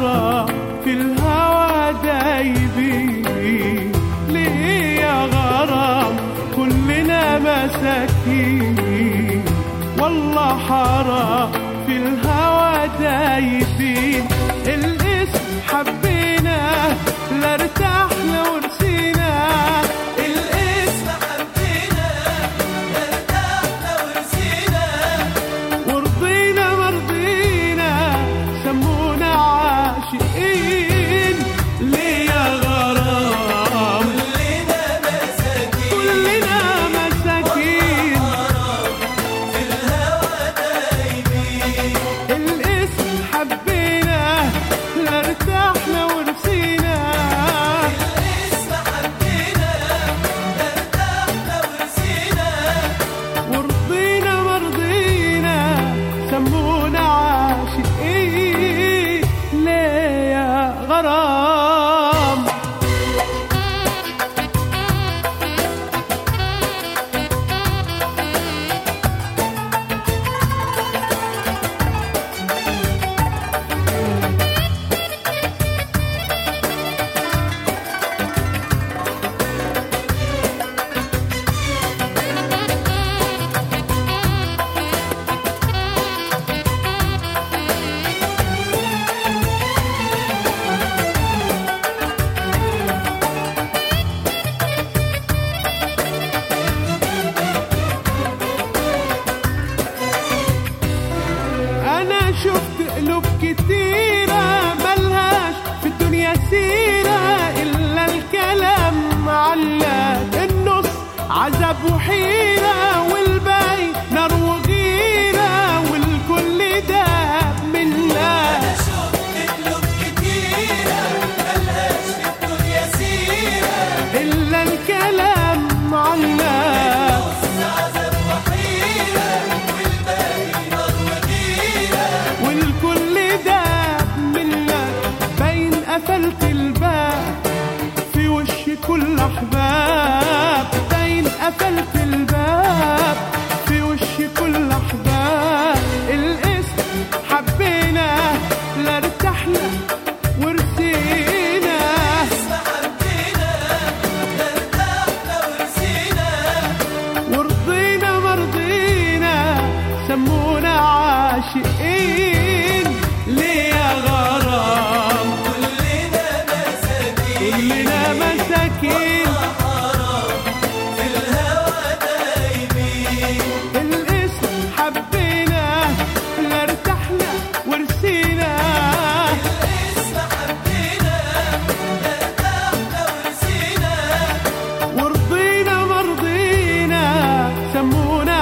غرام في الهوى دايبين ليه يا غرام كلنا مساكين والله حرام في الهوى دايبين الاسم حبينا لا ارتحنا ورسينا الاسم حبينا ارتحنا ورسينا ورضينا مرضينا سمونا عاشقين ليه يا غرام كلنا مساكين كلنا مساكين في الهوى دايبين الاسم حبينا لا ارتحنا ورسينا الاسم حبينا ارتحنا ورسينا ورضينا مرضينا سمونا عاشقين ليه يا غرام انا شفت قلوب كتيرة ملهاش في الدنيا سيرة الا الكلام معلق النص عذاب وحيرة والباقي نار وغيرة والكل ده منا شفت قلوب كتيرة ملهاش في الدنيا سيرة الا الكلام معلق نص عذاب وحيرة والباقي نار وغيرة والكل ده منك باين قفلت الباب في وش كل احباب باين قفلت الباب في وش كل احباب الاسم حبينا لا ارتحنا ورسينا اسم حبينا ارتحنا ورسينا ورضينا مرضينا سمونا عاشقين ليه يا غرام كلنا مساكين كلنا مساكين في الهوى دايبين الاسم حبينا لا ارتحنا ورسينا الاسم حبينا ارتحنا ورسينا ورضينا مرضينا سمونا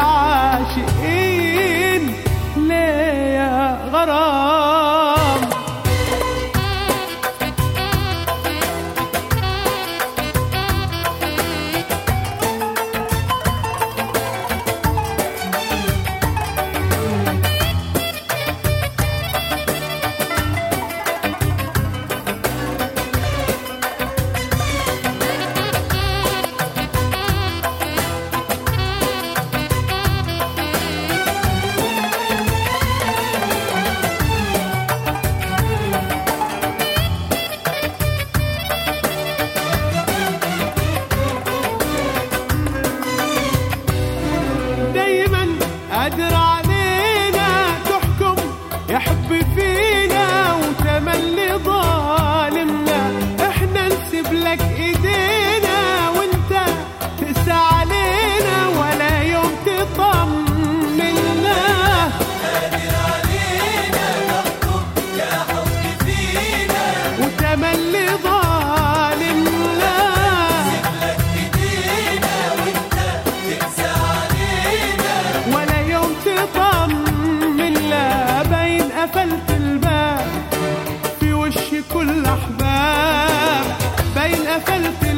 عاشقين ليه يا غرام دايما قادر علينا تحكم يا حب فينا وتملي ظالمنا احنا نسيب لك ايدينا وانت تقسى علينا ولا يوم تطمنا قادر علينا تحكم يا حب فينا وتملي ظالمنا لك ايدينا وانت تنسى علينا ولا يوم تطمن لا باين قفلت الباب في وش كل احباب باين قفلت